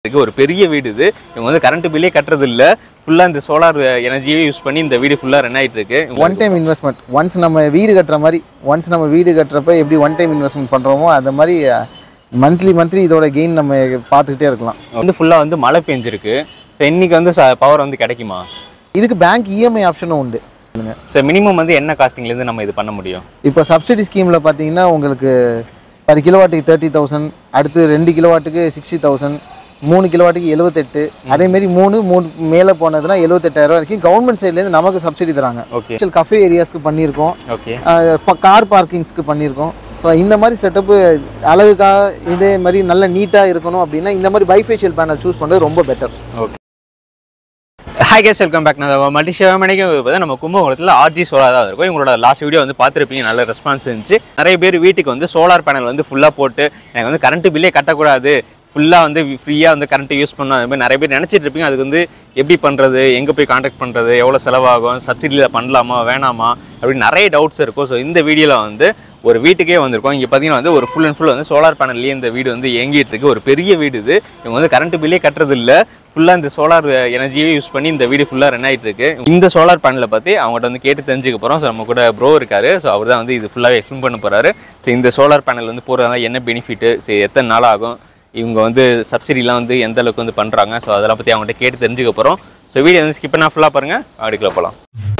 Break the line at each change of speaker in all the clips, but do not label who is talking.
இருக்கு ஒரு பெரிய வீடு இது இவங்க வந்து கரண்ட் பில்லே கட்டுறது இல்ல ஃபுல்லா இந்த சோலார் எனர்ஜியே யூஸ் பண்ணி இந்த வீடு ஃபுல்லா ரன் ஆயிட்டு இருக்கு
ஒன் டைம் இன்வெஸ்ட்மெண்ட் ஒன்ஸ் நம்ம வீடு கட்டுற மாதிரி ஒன்ஸ் நம்ம வீடு கட்டுறப்ப எப்படி ஒன் டைம் இன்வெஸ்ட்மெண்ட் பண்ணுறோமோ அந்த மாதிரி மந்த்லி மந்த்லி இதோட கெயின் நம்ம பார்த்துக்கிட்டே இருக்கலாம்
வந்து ஃபுல்லா வந்து மழை பெஞ்சிருக்கு ஸோ இன்னைக்கு வந்து பவர் வந்து கிடைக்குமா
இதுக்கு பேங்க் இஎம்ஐ ஆப்ஷனும் உண்டு
ஸோ மினிமம் வந்து என்ன காஸ்டிங்ல இருந்து நம்ம இது பண்ண முடியும்
இப்போ சப்சிடி ஸ்கீமில் பார்த்தீங்கன்னா உங்களுக்கு பர் கிலோவாட்டுக்கு தேர்ட்டி தௌசண்ட் அடுத்து ரெண்டு கிலோவாட்டுக்கு சிக்ஸ்டி தௌசண்ட் மூணு கிலோவாட்டுக்கு எழுபத்தெட்டு அதேமாரி மூணு மூணு மேலே போனதுன்னா எழுபத்தெட்டாயிரம் வரைக்கும் கவர்மெண்ட் சைட்லேருந்து நமக்கு சப்சிடி தராங்க
ஓகே
கஃபே ஏரியாஸ்க்கு பண்ணியிருக்கோம்
ஓகே
கார் பார்க்கிங்ஸ்க்கு பண்ணியிருக்கோம் ஸோ இந்த மாதிரி செட்டப்பு அழகுக்காக இதே மாதிரி நல்ல நீட்டாக இருக்கணும் அப்படின்னா இந்த மாதிரி பைஃபேஷியல் பேனல் சூஸ் பண்ணுறது ரொம்ப better
okay hi guys welcome back நான் மல்டி சிவமணிக்கு பார்த்தா நம்ம கும்பகோணத்தில் ஆர்ஜி சோலார் தான் இருக்கும் இவங்களோட லாஸ்ட் வீடியோ வந்து பார்த்துருப்பீங்க நல்ல ரெஸ்பான்ஸ் இருந்துச்சு நிறைய பேர் வீட்டுக்கு வந்து சோலார் பேனல் வந்து ஃபுல்லாக போட்டு எனக்கு வந்து கரண்ட் பில்லே கட்டக்கூடாது ஃபுல்லாக வந்து ஃப்ரீயாக வந்து கரண்ட் யூஸ் பண்ணணும் அது மாதிரி நிறைய பேர் நினச்சிட்டு இருப்பீங்க அதுக்கு வந்து எப்படி பண்ணுறது எங்கே போய் காண்டாக்ட் பண்ணுறது எவ்வளோ செலவாகும் சப்சிடியில் பண்ணலாமா வேணாமா அப்படின்னு நிறைய டவுட்ஸ் இருக்கும் ஸோ இந்த வீடியோவில் வந்து ஒரு வீட்டுக்கே வந்திருக்கோம் இங்கே பார்த்தீங்கன்னா வந்து ஒரு ஃபுல் அண்ட் ஃபுல் வந்து சோலார் பேனல்லேயே இந்த வீடு வந்து இயங்கிட்டு இருக்கு ஒரு பெரிய வீடு இது இவங்க வந்து கரண்ட் பில்லே கட்டுறது இல்லை ஃபுல்லாக இந்த சோலார் எனர்ஜியே யூஸ் பண்ணி இந்த வீடு ஃபுல்லாக ரன் ஆயிட்டு இருக்கு இந்த சோலார் பேனலை பற்றி அவங்ககிட்ட வந்து கேட்டு தெரிஞ்சுக்க போகிறோம் ஸோ நம்ம கூட ப்ரோ இருக்காரு ஸோ அவர் தான் வந்து இது ஃபுல்லாகவே எக்ஸ்பிளைன் பண்ண போகிறாரு ஸோ இந்த சோலார் பேனல் வந்து போகிறதா என்ன பெனிஃபிட்டு ஸோ எத்தனை நாள் ஆகும் இவங்க வந்து சப்சிடிலாம் வந்து எந்த அளவுக்கு வந்து பண்ணுறாங்க ஸோ அதெல்லாம் பற்றி அவங்ககிட்ட கேட்டு தெரிஞ்சுக்க போகிறோம் ஸோ வீடியோ வந்து ஸ்கிப் பண்ணால் ஃபுல்லாக பாருங்கள் அடுக்கல போகலாம்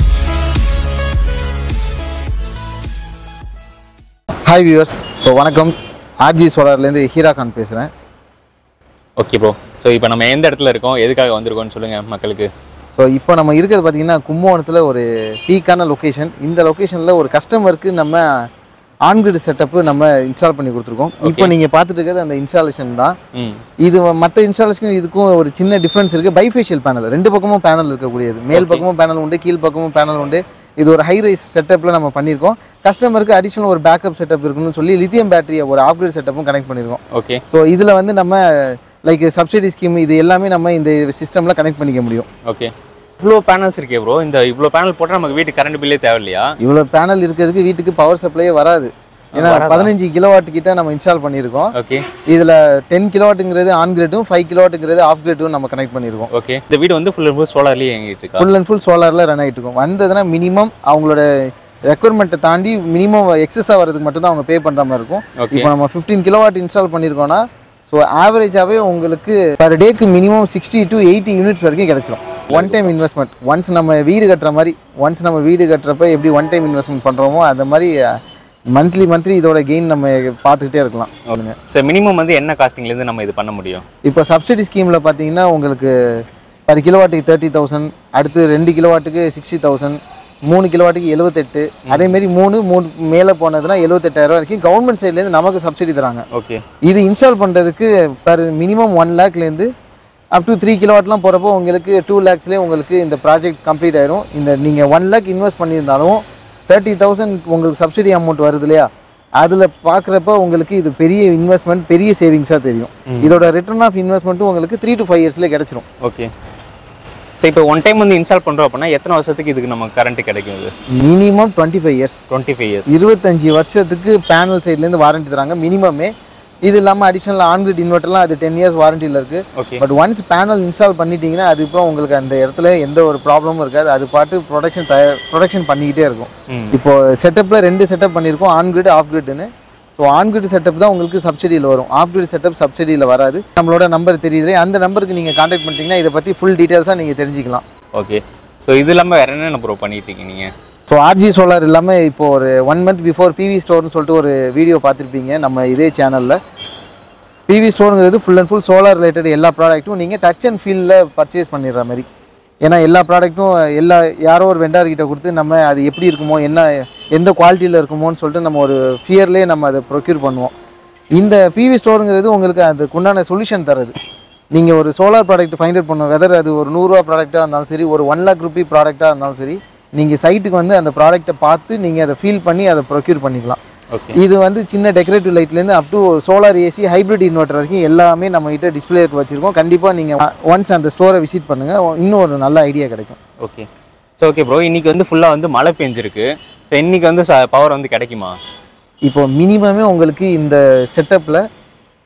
ஹாய் வியூவர்ஸ் ஸோ வணக்கம் ஆர்ஜி சோலார்லேருந்து ஹீரா கான் பேசுகிறேன்
ஓகே ப்ரோ ஸோ இப்போ நம்ம எந்த இடத்துல இருக்கோம் எதுக்காக வந்திருக்கோம்னு சொல்லுங்கள் மக்களுக்கு
ஸோ இப்போ நம்ம இருக்கிறது பார்த்தீங்கன்னா கும்பகோணத்தில் ஒரு பீக்கான லொக்கேஷன் இந்த லொக்கேஷனில் ஒரு கஸ்டமருக்கு நம்ம ஆன்கிரிட் செட்டப்பு நம்ம இன்ஸ்டால் பண்ணி கொடுத்துருக்கோம் இப்போ நீங்கள் பார்த்துட்டு இருக்கிறது அந்த இன்ஸ்டாலேஷன் தான்
ம்
இது மற்ற இன்ஸ்டாலேஷன் இதுக்கும் ஒரு சின்ன டிஃப்ரென்ஸ் இருக்குது பைஃபேஷியல் பேனல் ரெண்டு பக்கமும் பேனல் இருக்கக்கூடியது மேல் பக்கமும் பேனல் உண்டு கீழ் பக்கமும் பேனல் உண்டு இது ஒரு ஹை ரைஸ் செட்டப்பில் நம்ம பண்ணியிருக்கோம் கஸ்டமருக்கு அடிஷனல் ஒரு பேக்கப் செட்டப் இருக்குன்னு சொல்லி லித்தியம் பேட்டரியை ஒரு ஆப்கிரேட் செட்டப்பும் கனெக்ட் பண்ணியிருக்கோம்
ஓகே
ஸோ இதில் வந்து நம்ம லைக் சப்சிடி ஸ்கீம் இது எல்லாமே நம்ம இந்த சிஸ்டமில் கனெக்ட் பண்ணிக்க முடியும்
ஓகே இவ்வளோ பேனல்ஸ் இருக்கே ப்ரோ இந்த இவ்வளோ பேனல் போட்டால் நமக்கு வீட்டு கரண்ட் பில்லே தேவையில்லையா
இவ்வளோ பேனல் இருக்கிறதுக்கு வீட்டுக்கு பவர் சப்ளையே வராது ஏன்னா பதினஞ்சு கிலோவாட் கிட்ட நம்ம இன்ஸ்டால் பண்ணியிருக்கோம்
ஓகே
இதில் டென் கிலோவாட்டுங்கிறது ஆன் கிரேட்டும் ஃபைவ் கிலோவாட்டுங்கிறது ஆஃப் கிரேட்டும் நம்ம கனெக்ட் பண்ணியிருக்கோம்
ஓகே இந்த வீடு வந்து ஃபுல் அண்ட் ஃபுல் சோலார்லேயே இயங்கிட்டு இருக்கா
ஃபுல் அண்ட் ஃபுல் சோலாரில் ரன் ஆகிட்டு இருக்கும் வந்ததுன்னா மினிமம் அவங்களோட ரெக்குவயர்மெண்ட்டை தாண்டி மினிமம் எக்ஸஸாக வரதுக்கு மட்டும்தான் அவங்க பே பண்ணுற மாதிரி இருக்கும்
ஓகே
இப்போ நம்ம ஃபிஃப்டீன் கிலோவாட் இன்ஸ்டால் பண்ணியிருக்கோம்னா ஸோ ஆவரேஜாகவே உங்களுக்கு பர் டேக்கு minimum sixty to eighty units வரைக்கும் கிடைச்சிடும் ஒன் டைம் இன்வெஸ்ட்மெண்ட் ஒன்ஸ் நம்ம வீடு கட்டுற மாதிரி ஒன்ஸ் நம்ம வீடு கட்டுறப்ப எப்படி ஒன் டைம் இன்வெஸ்ட்மெண்ட் பண்ணுறோமோ அந்த மாதிரி மந்த்லி மந்த்லி இதோட கெயின் நம்ம பார்த்துக்கிட்டே இருக்கலாம் சொல்லுங்க
சார் மினிமம் வந்து என்ன காஸ்டிங்லேருந்து நம்ம இது பண்ண முடியும்
இப்போ சப்சிடி ஸ்கீமில் பார்த்தீங்கன்னா உங்களுக்கு பர் கிலோவாட்டுக்கு தேர்ட்டி தௌசண்ட் அடுத்து ரெண்டு கிலோவாட்டுக்கு சிக்ஸ்டி தௌசண்ட் மூணு கிலோவாட்டுக்கு எழுபத்தெட்டு அதேமாரி மூணு மூணு மேலே போனதுன்னா எழுபத்தெட்டாயிரம் வரைக்கும் கவர்மெண்ட் சைட்லேருந்து நமக்கு சப்சிடி தராங்க
ஓகே
இது இன்ஸ்டால் பண்ணுறதுக்கு பர் மினிமம் ஒன் லேக்லேருந்து அப் டு த்ரீ கிலோவாட்லாம் போகிறப்போ உங்களுக்கு டூ லேக்ஸ்லேயே உங்களுக்கு இந்த ப்ராஜெக்ட் கம்ப்ளீட் ஆயிரும் இந்த நீங்கள் ஒன் லேக் இன்வெஸ்ட் பண்ணியிருந்தாலும் தேர்ட்டி தௌசண்ட் உங்களுக்கு சப்சிடி அமௌண்ட் வருது இல்லையா அதில் பார்க்குறப்ப உங்களுக்கு இது பெரிய இன்வெஸ்ட்மெண்ட் பெரிய சேவிங்ஸாக தெரியும் இதோட ரிட்டர்ன் ஆஃப் இன்வெஸ்ட்மெண்ட்டும் உங்களுக்கு த்ரீ டு ஃபைவ் இயர்ஸ்லேயே கிடச்சிரும்
ஓகே ஸோ இப்போ ஒன் டைம் வந்து இன்ஸ்டால் பண்ணுறோம் அப்படின்னா எத்தனை வருஷத்துக்கு இதுக்கு நம்ம கரண்ட் கிடைக்கும் இது
minimum twenty five years
twenty five years
இருபத்தஞ்சி வருஷத்துக்கு பேனல் சைட்லேருந்து வாரண்டி தராங்க மினிமமே இது இல்லாமல் அடிஷனல் ஆன்கிரிட் இன்வெர்ட்டர்லாம் அது டென் இயர்ஸ் வாரண்டியில் இருக்குது
okay
but once panel install பண்ணிட்டீங்கன்னா அதுக்கப்புறம் உங்களுக்கு அந்த இடத்துல எந்த ஒரு ப்ராப்ளமும் இருக்காது அது பாட்டு ப்ரொடக்ஷன் தயார் ப்ரொடக்ஷன் பண்ணிக்கிட்டே இருக்கும்
ம்
இப்போ செட்டப்பில் ரெண்டு செட்டப் பண்ணியிருக்கோம் ஆன் கிரிட் ஆஃப் கிரிட்னு ஸோ ஆன் கிரிட் செட்டப் தான் உங்களுக்கு சப்சிடியில் வரும் ஆஃப் கிரிட் செட்டப் சப்சிடியில் வராது நம்மளோட நம்பர் தெரியுது அந்த நம்பருக்கு நீங்கள் காண்டாக்ட் பண்ணிட்டீங்கன்னா இதை பற்றி ஃபுல் டீட்டெயில்ஸாக நீங்கள் தெரிஞ்சுக்கலாம்
ஓகே ஸோ இது இல்லாமல் வேறு என்னென்ன ப்ரோ பண்ணிட்டு இருக்கீங்க நீங்கள்
ஸோ ஆர்ஜி சோலார் இல்லாமல் இப்போ ஒரு ஒன் மந்த் பிஃபோர் பிவி ஸ்டோர்னு சொல்லிட்டு ஒரு வீடியோ பார்த்துருப்பீங்க நம்ம இதே சேனலில் பிவி ஸ்டோருங்கிறது full and full solar related எல்லா ப்ராடக்ட்டும் நீங்கள் டச் அண்ட் ஃபீல்டில் பர்ச்சேஸ் பண்ணிடுற மாதிரி ஏன்னா எல்லா ப்ராடக்ட்டும் எல்லா யாரோ ஒரு வெண்டார் கிட்ட கொடுத்து நம்ம அது எப்படி இருக்குமோ என்ன எந்த குவாலிட்டியில் இருக்குமோன்னு சொல்லிட்டு நம்ம ஒரு ஃபியர்லேயே நம்ம அதை ப்ரொக்யூர் பண்ணுவோம் இந்த பிவி ஸ்டோருங்கிறது உங்களுக்கு அதுக்குண்டான சொல்யூஷன் தருது நீங்கள் ஒரு சோலார் ப்ராடக்ட் ஃபைண்ட் அவுட் பண்ணும் வெதர் அது ஒரு நூறுரூவா ப்ராடக்டாக இருந்தாலும் சரி ஒரு ஒன் லேக் ருபி ப்ராடக்டாக இருந்தாலும் சரி நீங்கள் சைட்டுக்கு வந்து அந்த ப்ராடக்ட்டை பார்த்து நீங்கள் அதை ஃபீல் பண்ணி அதை ப்ரொக்யூர் பண்ணிக்கலாம்
ஓகே
இது வந்து சின்ன டெக்கரேட்டிவ் லைட்லேருந்து up to solar AC hybrid inverter வரைக்கும் எல்லாமே நம்ம கிட்ட டிஸ்பிளேக்கு வச்சுருக்கோம் கண்டிப்பாக நீங்கள் ஒன்ஸ் அந்த ஸ்டோரை விசிட் பண்ணுங்கள் இன்னும் ஒரு நல்ல ஐடியா கிடைக்கும்
ஓகே ஸோ ஓகே ப்ரோ இன்னைக்கு வந்து ஃபுல்லாக வந்து மழை பெஞ்சிருக்கு ஸோ இன்னைக்கு வந்து பவர் வந்து கிடைக்குமா
இப்போ மினிமமே உங்களுக்கு இந்த செட்டப்பில்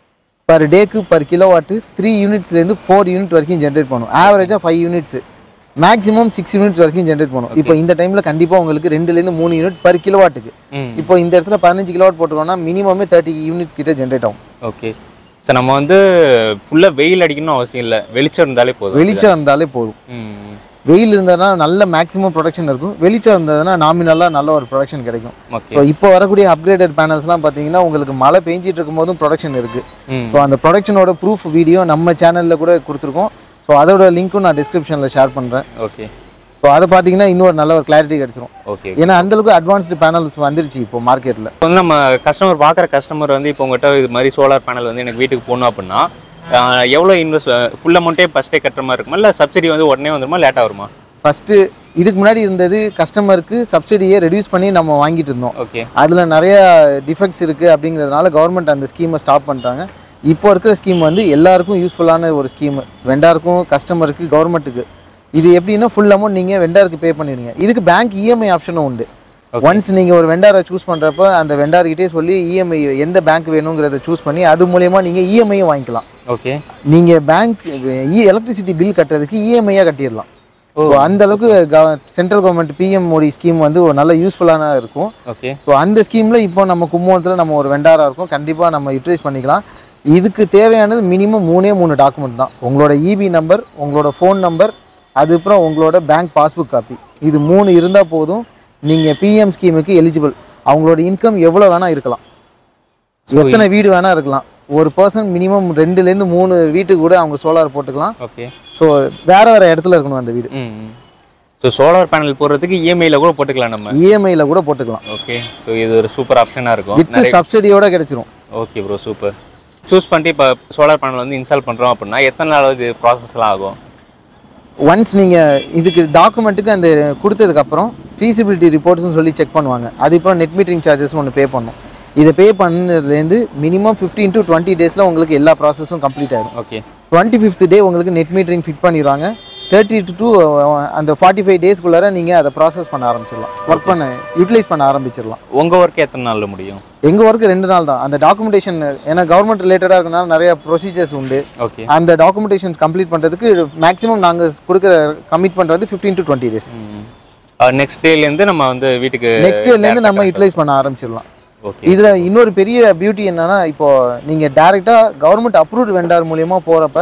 பர் டேக்கு பர் கிலோவாட்டு த்ரீ யூனிட்ஸ்லேருந்து ஃபோர் யூனிட் வரைக்கும் ஜென்ரேட் பண்ணும் ஆவரேஜாக five units maximum six units வரைக்கும் ஜென்ரேட் பண்ணும் இப்போ இந்த டைமில் கண்டிப்பாக உங்களுக்கு ரெண்டுலேருந்து மூணு யூனிட் பர் கிலோவாட்டுக்கு
ம்
இப்போ இந்த இடத்துல பதினஞ்சு கிலோவாட் போட்டுக்கோன்னா மினிமமே தேர்ட்டி யூனிட்ஸ் கிட்ட ஜென்ரேட் ஆகும்
ஓகே சார் நம்ம வந்து ஃபுல்லாக வெயில் அடிக்கணும்னு அவசியம் இல்லை வெளிச்சம் இருந்தாலே போதும்
வெளிச்சம் இருந்தாலே போதும்
ம்
வெயில் இருந்ததுன்னா நல்ல மேக்ஸிமம் ப்ரொடக்ஷன் இருக்கும் வெளிச்சம் இருந்ததுன்னா நாமினலாக நல்ல ஒரு ப்ரொடக்ஷன் கிடைக்கும்
ஓகே
ஸோ இப்போ வரக்கூடிய அப்கிரேடட் பேனல்ஸ்லாம் பார்த்தீங்கன்னா உங்களுக்கு மழை பெஞ்சிட்டு இருக்கும் போதும் ப்ரொடக்ஷன் இருக்குது
ம்
ஸோ அந்த ப்ரொடக்ஷனோட ப்ரூஃப் வீடியோ நம்ம சேனலில் கூட கொடுத்துருக்கோம் ஸோ அதோட லிங்க்கும் நான் டிஸ்கிரிப்ஷனில் ஷேர் பண்ணுறேன்
ஓகே
ஸோ அதை பார்த்தீங்கன்னா இன்னொரு நல்ல ஒரு கிளாரிட்டி கிடச்சிரும்
ஓகே
ஏன்னா அந்தளவுக்கு அட்வான்ஸ்டு பேனல்ஸ் வந்துருச்சு இப்போ மார்க்கெட்டில்
இப்போ வந்து நம்ம கஸ்டமர் பார்க்குற கஸ்டமர் வந்து இப்போ உங்கள்கிட்ட இது மாதிரி சோலார் பேனல் வந்து எனக்கு வீட்டுக்கு போகணும் அப்படின்னா ஆஹ், எவ்வளோ இன்வெஸ்ட் ஃபுல் அமௌண்ட்டே ஃபஸ்ட்டே கட்டுற மாதிரி இருக்குமா இல்லை சப்சிடி வந்து உடனே வந்துருமா லேட்டாக வருமா
ஃபஸ்ட்டு இதுக்கு முன்னாடி இருந்தது கஸ்டமருக்கு சப்சிடியை ரெடியூஸ் பண்ணி நம்ம வாங்கிட்டு இருந்தோம்
ஓகே
அதில் நிறைய டிஃபெக்ட்ஸ் இருக்குது அப்படிங்கிறதுனால கவர்மெண்ட் அந்த ஸ்கீமை ஸ்டாப் பண்ணிட்டாங்க இப்போ இருக்கிற ஸ்கீம் வந்து எல்லாருக்கும் யூஸ்ஃபுல்லான ஒரு ஸ்கீம் வெண்டாருக்கும் கஸ்டமருக்கு கவர்மெண்ட்டுக்கு இது எப்படின்னா ஃபுல் அமௌண்ட் நீங்கள் வெண்டாருக்கு பே பண்ணிடுங்க இதுக்கு பேங்க் இஎம்ஐ ஆப்ஷனும் உண்டு ஒன்ஸ் நீங்கள் ஒரு வெண்டாரை சூஸ் பண்ணுறப்ப அந்த வெண்டார்கிட்டே சொல்லி இஎம்ஐ எந்த பேங்க் வேணுங்கிறத சூஸ் பண்ணி அது மூலயமா நீங்கள் இஎம்ஐயும் வாங்கிக்கலாம்
ஓகே
நீங்கள் பேங்க் எலக்ட்ரிசிட்டி பில் கட்டுறதுக்கு இஎம்ஐயாக கட்டிடலாம் ஸோ அந்த அளவுக்கு central government PM Modi scheme வந்து ஒரு நல்ல யூஸ்ஃபுல்லான இருக்கும்
ஓகே
ஸோ அந்த ஸ்கீமில் இப்போ நம்ம கும்பகோணத்தில் நம்ம ஒரு வெண்டாராக இருக்கும் கண்டிப்பாக நம்ம யூட்டிலைஸ் பண்ணிக்கலாம் இதுக்கு தேவையானது மினிமம் மூணே மூணு டாக்குமெண்ட் தான் உங்களோட இபி நம்பர் உங்களோட ஃபோன் நம்பர் அதுக்கப்புறம் உங்களோட பேங்க் பாஸ்புக் காப்பி இது மூணு இருந்தால் போதும் நீங்கள் பிஎம் ஸ்கீமுக்கு எலிஜிபிள் அவங்களோட இன்கம் எவ்வளோ வேணால் இருக்கலாம் எத்தனை வீடு வேணால் இருக்கலாம் ஒரு பர்சன் மினிமம் ரெண்டுலேருந்து மூணு வீட்டுக்கு கூட அவங்க சோலார் போட்டுக்கலாம்
ஓகே
ஸோ வேறு வேறு இடத்துல இருக்கணும் அந்த வீடு
ம் ஸோ சோலார் பேனல் போடுறதுக்கு இஎம்ஐயில் கூட போட்டுக்கலாம் நம்ம
இஎம்ஐயில் கூட போட்டுக்கலாம்
ஓகே ஸோ இது ஒரு சூப்பர் ஆப்ஷனாக இருக்கும்
வித் சப்சிடியோட கிடைச்சிரும்
ஓகே ப்ரோ சூப்பர் சூஸ் பண்ணிட்டு இப்போ சோலார் பேனல் வந்து இன்ஸ்டால் பண்ணுறோம் அப்படின்னா எத்தனை நாள் இது ப்ராசஸ்லாம் ஆகும்
ஒன்ஸ் நீங்கள் இதுக்கு டாக்குமெண்ட்டுக்கு அந்த கொடுத்ததுக்கப்புறம் ஃபீசிபிலிட்டி ரிப்போர்ட்ஸ்னு சொல்லி செக் பண்ணுவாங்க அதுக்கப்புறம் நெட் மீட்டரிங் சார்ஜஸ் ஒன்று பே பண்ணும் இதை பே பண்ணதுலேருந்து மினிமம் ஃபிஃப்டீன் டு டுவெண்ட்டி டேஸில் உங்களுக்கு எல்லா ப்ராசஸும் கம்ப்ளீட் ஆயிடும்
ஓகே
டுவெண்ட்டி ஃபிஃப்த் டே உங்களுக்கு நெட் மீட்டரிங் ஃபிட் பண்ணிடுவாங்க தேர்ட்டி டு டூ அந்த ஃபார்ட்டி ஃபைவ் டேஸ்க்குள்ளார நீங்கள் அதை ப்ராசஸ் பண்ண ஆரம்பிச்சிடலாம் ஒர்க் பண்ண யூட்டிலைஸ் பண்ண ஆரம்பிச்சிடலாம்
உங்கள் ஒர்க் எத்தனை நாளில் முடியும்
எங்கள் ஒர்க்கு ரெண்டு நாள் தான் அந்த டாக்குமெண்டேஷன் ஏன்னா கவர்மெண்ட் ரிலேட்டடாக இருக்கனால நிறைய ப்ரொசீஜர்ஸ் உண்டு
ஓகே
அந்த டாக்குமெண்டேஷன் கம்ப்ளீட் பண்ணுறதுக்கு மேக்ஸிமம் நாங்கள் கொடுக்குற கமிட் பண்ணுறது fifteen to twenty days
next டேலேருந்து நம்ம வந்து வீட்டுக்கு
நெக்ஸ்ட் இயர்லேருந்து நம்ம யூட்டிலைஸ் பண்ண ஆரம்பிச்சிடலாம்
ஓகே
இதில் இன்னொரு பெரிய பியூட்டி என்னன்னா இப்போ நீங்கள் டேரெக்டாக கவர்மெண்ட் அப்ரூவ்டு வெண்டார் மூலியமாக போகிறப்ப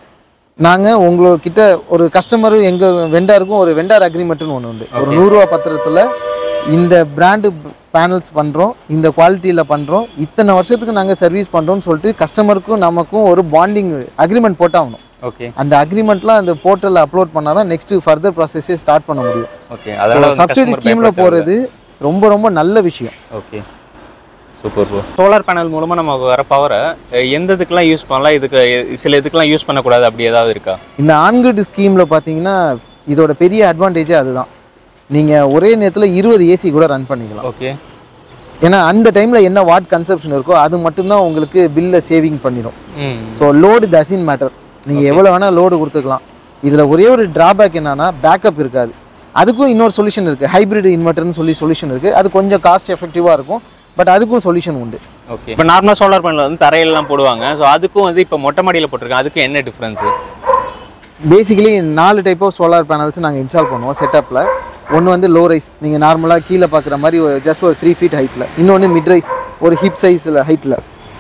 நாங்கள் உங்ககிட்ட ஒரு கஸ்டமர் எங்கள் வெண்டாருக்கும் ஒரு வெண்டார் அக்ரிமெண்ட்னு ஒன்று உண்டு ஒரு நூறுரூவா பத்திரத்தில் இந்த பிராண்டு பேனல்ஸ் பண்ணுறோம் இந்த குவாலிட்டியில் பண்ணுறோம் இத்தனை வருஷத்துக்கு நாங்கள் சர்வீஸ் பண்ணுறோம்னு சொல்லிட்டு கஸ்டமருக்கும் நமக்கும் ஒரு பாண்டிங் அக்ரிமெண்ட் போட்டாகணும்
ஓகே
அந்த அக்ரிமெண்ட்லாம் அந்த போர்ட்டலில் அப்லோட் பண்ணால் தான் நெக்ஸ்ட் ஃபர்தர் ப்ராசஸே ஸ்டார்ட் பண்ண முடியும்
ஓகே அதனால
சப்சிடி ஸ்கீமில் போகிறது ரொம்ப ரொம்ப நல்ல விஷயம்
okay super bro solar panel மூலமாக நமக்கு வர பவரை எந்த இதுக்கெல்லாம் யூஸ் பண்ணலாம் இதுக்கு சில இதுக்கெல்லாம் யூஸ் பண்ணக்கூடாது அப்படி ஏதாவது இருக்கா
இந்த ஆன்கிரிட் ஸ்கீமில் பார்த்தீங்கன்னா இதோட பெரிய அட்வான்டேஜே அதுதான் நீங்கள் ஒரே நேரத்தில் இருபது ஏசி கூட ரன் பண்ணிக்கலாம்
ஓகே
ஏன்னா அந்த டைமில் என்ன வாட் கன்சப்ஷன் இருக்கோ அது மட்டும்தான் உங்களுக்கு பில்லை சேவிங் பண்ணிடும்
ம்
ஸோ லோடு டசின் மேட்டர் நீங்கள் எவ்வளோ வேணால் லோடு கொடுத்துக்கலாம் இதில் ஒரே ஒரு டிராபேக் என்னன்னா பேக்கப் இருக்காது அதுக்கும் இன்னொரு சொல்யூஷன் இருக்குது ஹைப்ரிட் இன்வெர்டர்னு சொல்லி சொல்யூஷன் இருக்குது அது கொஞ்சம் காஸ்ட் எஃபெக்டிவாக இருக்கும் பட் அதுக்கும் சொல்யூஷன் உண்டு
ஓகே இப்போ நார்மலாக சோலார் பேனல் வந்து தரையிலலாம் போடுவாங்க ஸோ அதுக்கும் வந்து இப்போ மொட்டை மாடியில் போட்டிருக்கேன் அதுக்கும் என்ன டிஃப்ரென்ஸு
பேசிக்கலி நாலு டைப் ஆஃப் சோலார் பேனல்ஸ் நாங்கள் இன்ஸ்டால் பண்ணுவோம் செட்டப்பில் ஒன்று வந்து லோ ரைஸ் நீங்கள் நார்மலாக கீழே பார்க்குற மாதிரி ஒரு ஜஸ்ட் ஒரு த்ரீ ஃபீட் ஹைட்டில் இன்னொன்று மிட் ரைஸ் ஒரு ஹிப் சைஸில் ஹைட்டில்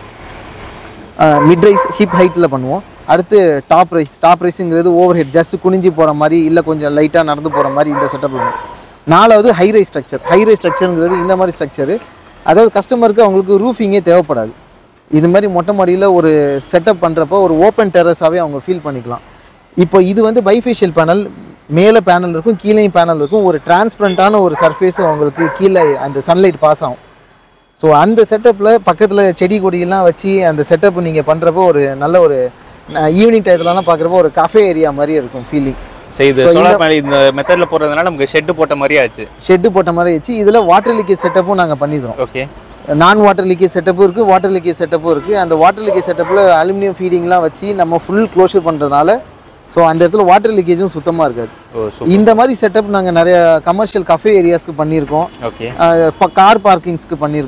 மிட் ரைஸ் ஹிப் ஹைட்டில் பண்ணுவோம் அடுத்து டாப் ரைஸ் டாப் ரைஸுங்கிறது ஓவர் ஹெட் ஜஸ்ட் குனிஞ்சி போகிற மாதிரி இல்லை கொஞ்சம் லைட்டாக நடந்து போகிற மாதிரி இந்த செட்டப் பண்ணுவோம் நாலாவது high rise structure high rise ஸ்ட்ரக்சருங்கிறது இந்த மாதிரி ஸ்ட்ரக்சரு அதாவது கஸ்டமருக்கு அவங்களுக்கு ரூஃபிங்கே தேவைப்படாது இது மாதிரி மொட்டை மாடியில் ஒரு செட்டப் பண்ணுறப்போ ஒரு ஓப்பன் டெரஸாகவே அவங்க ஃபீல் பண்ணிக்கலாம் இப்போ இது வந்து பைஃபேஷியல் பேனல் மேலே பேனல் இருக்கும் கீழேயும் பேனல் இருக்கும் ஒரு டிரான்ஸ்பரண்ட்டான ஒரு சர்ஃபேஸும் அவங்களுக்கு கீழே அந்த சன்லைட் பாஸ் ஆகும் ஸோ அந்த செட்டப்பில் பக்கத்தில் செடி கொடியெல்லாம் வச்சு அந்த செட்டப் நீங்கள் பண்ணுறப்போ ஒரு நல்ல ஒரு ஈவினிங் டயத்துலலாம் பார்க்குறப்போ ஒரு கஃபே ஏரியா மாதிரி இருக்கும் ஃபீலிங்
சரி இது சோலார் பேனல் இந்த மெத்தடில் போடுறதுனால நமக்கு ஷெட்டு போட்ட மாதிரி ஆச்சு
ஷெட்டு போட்ட மாதிரி வச்சு இதில் வாட்டர் லீக்கேஜ் செட்டப்பும் நாங்கள் பண்ணிடுறோம்
ஓகே
நான் வாட்டர் லீக்கேஜ் செட்டப்பும் இருக்குது வாட்டர் லீக்கேஜ் செட்டப்பும் இருக்குது அந்த வாட்டர் லீக்கேஜ் செட்டப்பில் அலுமினியம் ஃபீடிங்லாம் வச்சு நம்ம ஃபுல் க்ளோஷர் பண்ணுறதுனால ஸோ அந்த இடத்துல வாட்டர் லீக்கேஜும் சுத்தமாக இருக்காது
ஓ சூப்பர்
இந்த மாதிரி செட்டப் நாங்கள் நிறைய கமர்ஷியல் கஃபே ஏரியாஸ்க்கு பண்ணியிருக்கோம்
ஓகே
இப்போ கார் பார்க்கிங்ஸ்க்கு பண்ணியிருக்கோம்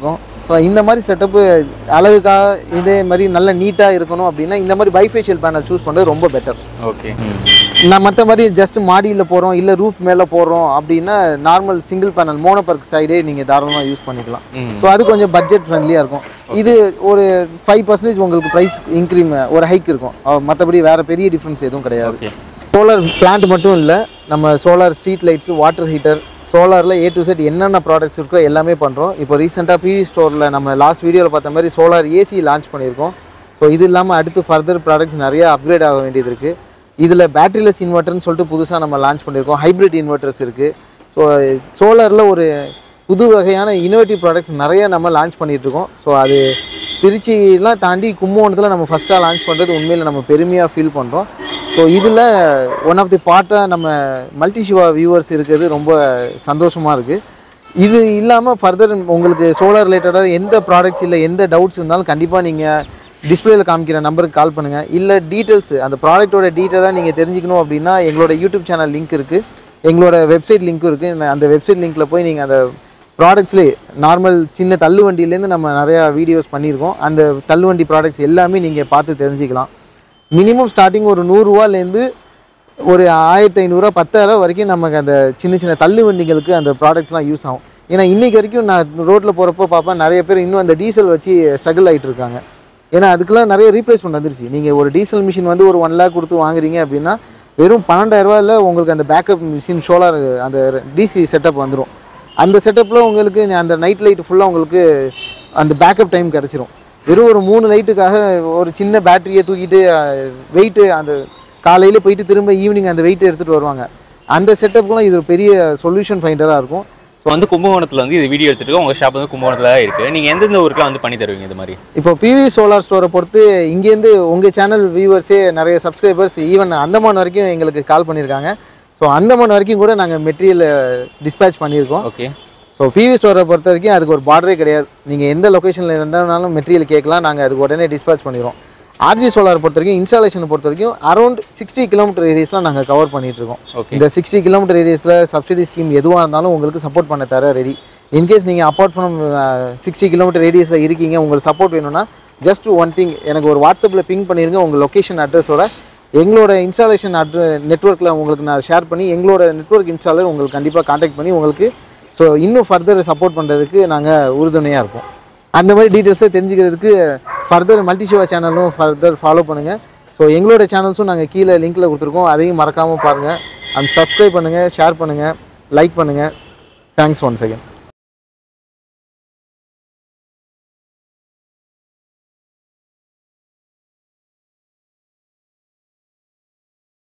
ஸோ இந்த மாதிரி செட்டப்பு அழகுக்காக இதே மாதிரி நல்ல நீட்டாக இருக்கணும் அப்படின்னா இந்த மாதிரி பைஃபேஷியல் பேனல் சூஸ் பண்ணுறது ரொம்ப பெட்டர்
ஓகே
நான் மற்ற மாதிரி ஜஸ்ட் மாடியில் போகிறோம் இல்லை ரூஃப் மேலே போடுறோம் அப்படின்னா நார்மல் சிங்கிள் பேனல் மோனோபர்க் சைடே நீங்கள் தாராளமாக யூஸ் பண்ணிக்கலாம்
ம்
ஸோ அது கொஞ்சம் பட்ஜெட் ஃப்ரெண்ட்லியாக இருக்கும் இது ஒரு ஃபைவ் பர்சன்டேஜ் உங்களுக்கு ப்ரைஸ் இன்க்ரீம் ஒரு ஹைக் இருக்கும் மற்றபடி வேறு பெரிய டிஃப்ரென்ஸ் எதுவும் கிடையாது
ஓகே
சோலார் பிளான்ட் மட்டும் இல்லை நம்ம solar street lights water heater சோலாரில் ஏ டு செட் என்னென்ன ப்ராடக்ட்ஸ் இருக்கோ எல்லாமே பண்ணுறோம் இப்போ ரீசெண்டாக பிவி ஸ்டோரில் நம்ம லாஸ்ட் வீடியோவில் பார்த்த மாதிரி சோலார் ஏசி லான்ச் பண்ணியிருக்கோம் ஸோ இது இல்லாமல் அடுத்து ஃபர்தர் ப்ராடக்ட்ஸ் நிறைய அப்கிரேட் ஆக வேண்டியது இருக்குது இதில் பேட்டரிலெஸ் இன்வெர்ட்டர்னு சொல்லிட்டு புதுசாக நம்ம லான்ச் பண்ணியிருக்கோம் ஹைப்ரிட் இன்வெர்ட்டர்ஸ் இருக்குது ஸோ சோலாரில் ஒரு புது வகையான இனோவேட்டிவ் ப்ராடக்ட்ஸ் நிறைய நம்ம லான்ச் பண்ணிட்டு இருக்கோம் ஸோ அது திருச்சிலாம் தாண்டி கும்பகோணத்தில் நம்ம ஃபஸ்ட்டாக லான்ச் பண்ணுறது உண்மையில் நம்ம பெருமையாக ஃபீல் பண்ணுறோம் ஸோ இதில் ஒன் ஆஃப் தி பார்ட்டாக நம்ம மல்டி சிவா வியூவர்ஸ் இருக்கிறது ரொம்ப சந்தோஷமாக இருக்குது இது இல்லாமல் ஃபர்தர் உங்களுக்கு சோலார் ரிலேட்டடாக எந்த ப்ராடக்ட்ஸ் இல்லை எந்த டவுட்ஸ் இருந்தாலும் கண்டிப்பாக நீங்கள் டிஸ்பிளேல காமிக்கிற நம்பருக்கு கால் பண்ணுங்கள் இல்லை டீட்டெயில்ஸ் அந்த ப்ராடக்ட்டோட டீட்டெயிலாக நீங்கள் தெரிஞ்சுக்கணும் அப்படின்னா எங்களோட யூடியூப் சேனல் லிங்க் இருக்குது எங்களோட வெப்சைட் லிங்க்கும் இருக்குது அந்த வெப்சைட் லிங்க்கில் போய் நீங்கள் அந்த ப்ராடக்ட்ஸ்லேயே நார்மல் சின்ன தள்ளுவண்டியிலேருந்து நம்ம நிறையா வீடியோஸ் பண்ணியிருக்கோம் அந்த தள்ளுவண்டி ப்ராடக்ட்ஸ் எல்லாமே நீங்கள் பார்த்து தெரிஞ்சுக்கலாம் மினிமம் ஸ்டார்டிங் ஒரு நூறுரூவாலேருந்து ஒரு ஆயிரத்தி ஐநூறுரூவா பத்தாயிரம் வரைக்கும் நமக்கு அந்த சின்ன சின்ன தள்ளு வண்டிகளுக்கு அந்த ப்ராடக்ட்ஸ்லாம் யூஸ் ஆகும் ஏன்னா இன்றைக்கி வரைக்கும் நான் ரோட்டில் போகிறப்போ பார்ப்பேன் நிறைய பேர் இன்னும் அந்த டீசல் வச்சு ஸ்ட்ரகிள் ஆகிட்டு இருக்காங்க ஏன்னா அதுக்கெல்லாம் நிறைய ரீப்ளேஸ்மெண்ட் வந்துருச்சு நீங்கள் ஒரு டீசல் மிஷின் வந்து ஒரு ஒன் லேக் கொடுத்து வாங்குறீங்க அப்படின்னா வெறும் பன்னெண்டாயிரரூவாயில் உங்களுக்கு அந்த பேக்கப் மிஷின் சோலார் அந்த டிசி செட்டப் வந்துடும் அந்த செட்டப்பில் உங்களுக்கு அந்த நைட் லைட் ஃபுல்லாக உங்களுக்கு அந்த பேக்கப் டைம் கிடச்சிரும் வெறும் ஒரு மூணு லைட்டுக்காக ஒரு சின்ன பேட்டரியை தூக்கிட்டு வெயிட்டு அந்த காலையில் போயிட்டு திரும்ப ஈவினிங் அந்த வெயிட்டை எடுத்துகிட்டு வருவாங்க அந்த செட்டப்புக்குலாம் இது ஒரு பெரிய சொல்யூஷன் ஃபைண்டராக இருக்கும்
ஸோ வந்து கும்பகோணத்தில் வந்து இது வீடியோ எடுத்துட்டு உங்கள் ஷாப் வந்து கும்பகோணத்தில் தான் இருக்குது நீங்கள் எந்தெந்த ஊருக்குலாம் வந்து பண்ணி தருவீங்க இது மாதிரி
இப்போ பிவி சோலார் ஸ்டோரை பொறுத்து இங்கேருந்து உங்கள் சேனல் வியூவர்ஸே நிறைய சப்ஸ்கிரைபர்ஸ் ஈவன் அந்தமான் வரைக்கும் எங்களுக்கு கால் பண்ணியிருக்காங்க ஸோ அந்தமான் வரைக்கும் கூட நாங்கள் மெட்டீரியல் டிஸ்பேச் பண்ணியிருக்கோம்
ஓகே
ஸோ பிவி ஸ்டோரை பொறுத்த வரைக்கும் அதுக்கு ஒரு பார்டரே கிடையாது நீங்கள் எந்த லொக்கேஷனில் இருந்தாலும் மெட்டீரியல் கேட்கலாம் நாங்கள் அதுக்கு உடனே டிஸ்பேச் பண்ணிடுவோம் ஆர்ஜி சோலார் பொறுத்த வரைக்கும் இன்ஸ்டாலேஷனை பொறுத்த வரைக்கும் அரௌண்ட் சிக்ஸ்டி கிலோமீட்டர் ஏரியாஸ்லாம் நாங்கள் கவர் பண்ணிட்டு இருக்கோம்
ஓகே
இந்த சிக்ஸ்டி கிலோமீட்டர் ஏரியாஸில் சப்சிடி ஸ்கீம் எதுவாக இருந்தாலும் உங்களுக்கு சப்போர்ட் பண்ண தர ரெடி இன்கேஸ் நீங்கள் அப்பார்ட் ஃப்ரம் சிக்ஸ்டி கிலோமீட்டர் ஏரியாஸில் இருக்கீங்க உங்களுக்கு சப்போர்ட் வேணும்னா ஜஸ்ட் ஒன் திங் எனக்கு ஒரு வாட்ஸ்அப்பில் பிங் பண்ணிருங்க உங்கள் லொக்கேஷன் அட்ரஸோட எங்களோட இன்ஸ்டாலேஷன் அட்ர நெட்ஒர்க்கில் உங்களுக்கு நான் ஷேர் பண்ணி எங்களோட நெட்ஒர்க் இன்ஸ்டாலர் உங்களுக்கு கண்டிப்பாக காண்டாக்ட் பண்ணி உங்களுக்கு ஸோ இன்னும் ஃபர்தர் சப்போர்ட் பண்ணுறதுக்கு நாங்கள் உறுதுணையாக இருப்போம் அந்த மாதிரி டீட்டெயில்ஸை தெரிஞ்சுக்கிறதுக்கு ஃபர்தர் மல்டி ஷிவா சேனலும் ஃபர்தர் ஃபாலோ பண்ணுங்கள் ஸோ எங்களோட சேனல்ஸும் நாங்கள் கீழே லிங்க்கில் கொடுத்துருக்கோம் அதையும் மறக்காமல் பாருங்கள் அண்ட் சப்ஸ்கிரைப் பண்ணுங்கள் ஷேர் பண்ணுங்கள் லைக் பண்ணுங்கள் தேங்க்ஸ் ஒன் செகண்ட்